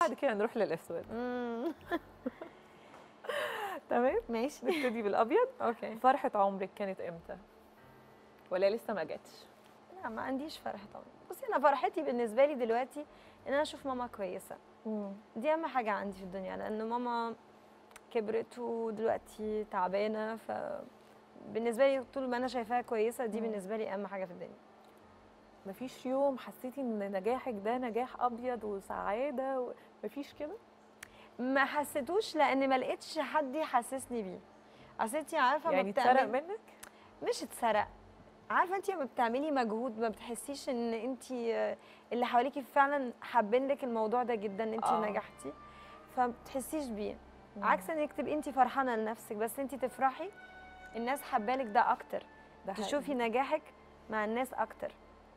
بعد كده نروح للاسود مم. تمام ماشي نبتدي بالابيض اوكي فرحه عمرك كانت امتى ولا لسه ما جاتش لا ما عنديش فرحه طبعا بصي انا فرحتي بالنسبه لي دلوقتي ان انا اشوف ماما كويسه دي اهم حاجه عندي في الدنيا لان ماما كبرت ودلوقتي تعبانه ف بالنسبه لي طول ما انا شايفاها كويسه دي مم. بالنسبه لي اهم حاجه في الدنيا مفيش يوم حسيتي ان نجاحك ده نجاح ابيض وسعاده و... مفيش كده ما حسيتوش لان ما لقيتش حد يحسسني بيه اصل انت عارفه ما يعني بتعمل- اتسرق منك مش اتسرق عارفه انت لما بتعملي مجهود ما بتحسيش ان انت اللي حواليكي فعلا حابين لك الموضوع ده جدا ان انت آه. نجحتي فما بتحسيش بيه مم. عكس انك تبقي انت فرحانه لنفسك بس انت تفرحي الناس حبالك ده اكتر ده حقيقي. تشوفي نجاحك مع الناس اكتر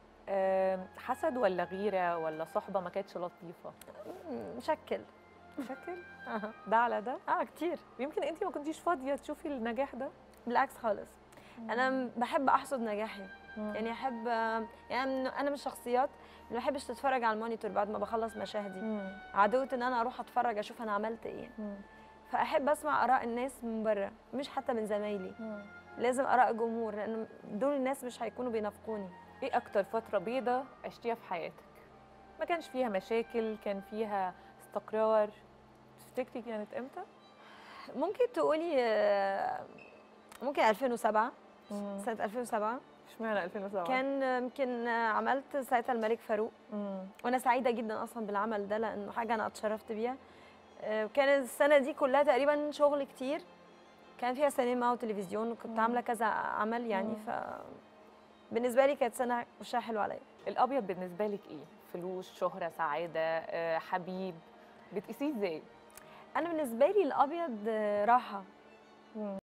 آم، حسد ولا غيره ولا صحبه ما كانتش لطيفه مم، مشكل شكل اه ده على ده اه كتير يمكن انت ما كنتيش فاضيه تشوفي النجاح ده بالعكس خالص انا م- بحب احصد نجاحي يعني يعني احب يعني من- انا من الشخصيات اللي ما بحبش تتفرج على المونيتور بعد ما بخلص مشاهدي عدوة ان انا اروح اتفرج اشوف انا عملت ايه فاحب اسمع اراء الناس من بره مش حتى من زمايلي لازم اراء الجمهور لان دول الناس مش هيكونوا بينافقوني ايه اكتر فتره بيضة عشتيها في حياتك ما كانش فيها مشاكل كان فيها استقرار تفتكري كانت امتى ممكن تقولي آه، ممكن 2007 مم. سنه 2007 اشمعنى 2007 كان يمكن عملت ساعتها الملك فاروق مم. وانا سعيده جدا اصلا بالعمل ده لانه حاجه انا اتشرفت بيها آه، كان السنه دي كلها تقريبا شغل كتير كان فيها سينما وتلفزيون وكنت مم. عامله كذا عمل يعني مم. ف بالنسبه لي كانت سنه وشها حلو عليا الابيض بالنسبه لك ايه فلوس شهره سعاده آه، حبيب بتقيسيه ازاي انا بالنسبه لي الابيض آه، راحه